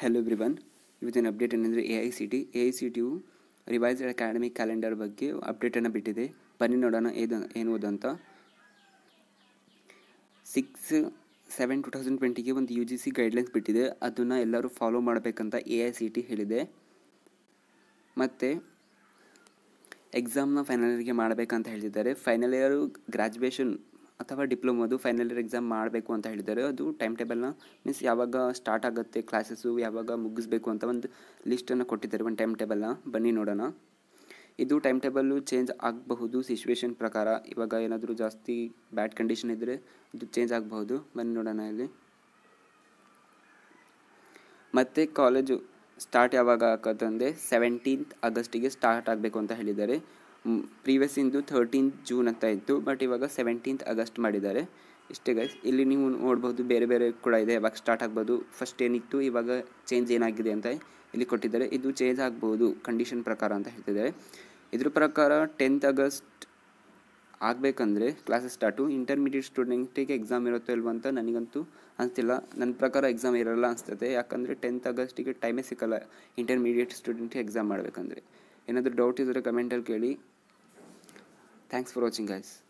hello everyone ಇವತ್ತಿನ update ಏನಂದರೆ A I C T A I C ಟಿಯು revised academic calendar ಬಗ್ಗೆ ಅಪ್ಡೇಟನ್ನು ಬಿಟ್ಟಿದೆ ಬನ್ನಿ ನೋಡೋಣ ಏದು ಏನು ಅಂತ ಸಿಕ್ಸ್ ಸೆವೆನ್ ಟು ತೌಸಂಡ್ ಟ್ವೆಂಟಿಗೆ ಒಂದು ಯು ಜಿ ಸಿ ಗೈಡ್ಲೈನ್ಸ್ ಬಿಟ್ಟಿದೆ ಅದನ್ನು ಎಲ್ಲರೂ ಫಾಲೋ ಮಾಡಬೇಕಂತ ಎ ಐ ಸಿ ಟಿ ಹೇಳಿದೆ ಮತ್ತು ಎಕ್ಸಾಮ್ನ ಫೈನಲ್ ಇಯರ್ಗೆ ಮಾಡಬೇಕಂತ ಹೇಳಿದ್ದಾರೆ ಫೈನಲ್ ಇಯರು ಗ್ರ್ಯಾಜುಯೇಷನ್ ಅಥವಾ ಡಿಪ್ಲೊಮೋದು ಫೈನಲ್ ಇಯರ್ ಎಕ್ಸಾಮ್ ಮಾಡಬೇಕು ಅಂತ ಹೇಳಿದ್ದಾರೆ ಅದು ಟೈಮ್ ಟೇಬಲ್ನ ಮೀನ್ಸ್ ಯಾವಾಗ ಸ್ಟಾರ್ಟ್ ಆಗುತ್ತೆ ಕ್ಲಾಸಸ್ಸು ಯಾವಾಗ ಮುಗಿಸ್ಬೇಕು ಅಂತ ಒಂದು ಲಿಸ್ಟನ್ನು ಕೊಟ್ಟಿದ್ದಾರೆ ಒಂದು ಟೈಮ್ ಟೇಬಲ್ನ ಬನ್ನಿ ನೋಡೋಣ ಇದು ಟೈಮ್ ಟೇಬಲ್ಲು ಚೇಂಜ್ ಆಗಬಹುದು ಸಿಚುವೇಶನ್ ಪ್ರಕಾರ ಇವಾಗ ಏನಾದರೂ ಜಾಸ್ತಿ ಬ್ಯಾಡ್ ಕಂಡೀಷನ್ ಇದ್ದರೆ ಅದು ಚೇಂಜ್ ಆಗಬಹುದು ಬನ್ನಿ ನೋಡೋಣ ಇಲ್ಲಿ ಮತ್ತು ಕಾಲೇಜು ಸ್ಟಾರ್ಟ್ ಯಾವಾಗ ಆಗತ್ತಂದರೆ ಸೆವೆಂಟೀನ್ತ್ ಆಗಸ್ಟಿಗೆ ಸ್ಟಾರ್ಟ್ ಆಗಬೇಕು ಅಂತ ಹೇಳಿದ್ದಾರೆ ಪ್ರೀವಿಯಸ್ ಇಂದು ಥರ್ಟೀನ್ ಜೂನ್ ಅಂತ ಇತ್ತು ಬಟ್ ಇವಾಗ ಸೆವೆಂಟೀನ್ತ್ ಆಗಸ್ಟ್ ಮಾಡಿದ್ದಾರೆ ಇಷ್ಟೇ ಗೈಸ್ ಇಲ್ಲಿ ನೀವು ನೋಡ್ಬೋದು ಬೇರೆ ಬೇರೆ ಕೂಡ ಇದೆ ಯಾವಾಗ ಸ್ಟಾರ್ಟ್ ಆಗ್ಬೋದು ಫಸ್ಟ್ ಏನಿತ್ತು ಇವಾಗ ಚೇಂಜ್ ಏನಾಗಿದೆ ಅಂತ ಇಲ್ಲಿ ಕೊಟ್ಟಿದ್ದಾರೆ ಇದು ಚೇಂಜ್ ಆಗ್ಬೋದು ಕಂಡೀಷನ್ ಪ್ರಕಾರ ಅಂತ ಹೇಳ್ತಿದ್ದಾರೆ ಇದ್ರ ಪ್ರಕಾರ ಟೆಂತ್ ಆಗಸ್ಟ್ ಆಗಬೇಕಂದ್ರೆ ಕ್ಲಾಸಸ್ ಸ್ಟಾರ್ಟು ಇಂಟರ್ಮೀಡಿಯೇಟ್ ಸ್ಟೂಡೆಂಟಿಗೆ ಎಕ್ಸಾಮ್ ಇರುತ್ತೋ ಇಲ್ವೋ ಅಂತ ನನಗಂತೂ ಅನಿಸ್ತಿಲ್ಲ ನನ್ನ ಪ್ರಕಾರ ಎಕ್ಸಾಮ್ ಇರಲ್ಲ ಅನಿಸ್ತದೆ ಯಾಕಂದರೆ ಟೆಂತ್ ಆಗಸ್ಟಿಗೆ ಟೈಮೇ ಸಿಕ್ಕಲ್ಲ ಇಂಟರ್ಮೀಡಿಯೇಟ್ ಸ್ಟೂಡೆಂಟಿಗೆ ಎಕ್ಸಾಮ್ ಮಾಡಬೇಕಂದ್ರೆ ಏನಾದರೂ ಡೌಟ್ ಇದ್ದರೆ ಕಮೆಂಟಲ್ಲಿ ಕೇಳಿ ಥ್ಯಾಂಕ್ಸ್ ಫಾರ್ ವಾಚಿಂಗ್ ಗೈಸ್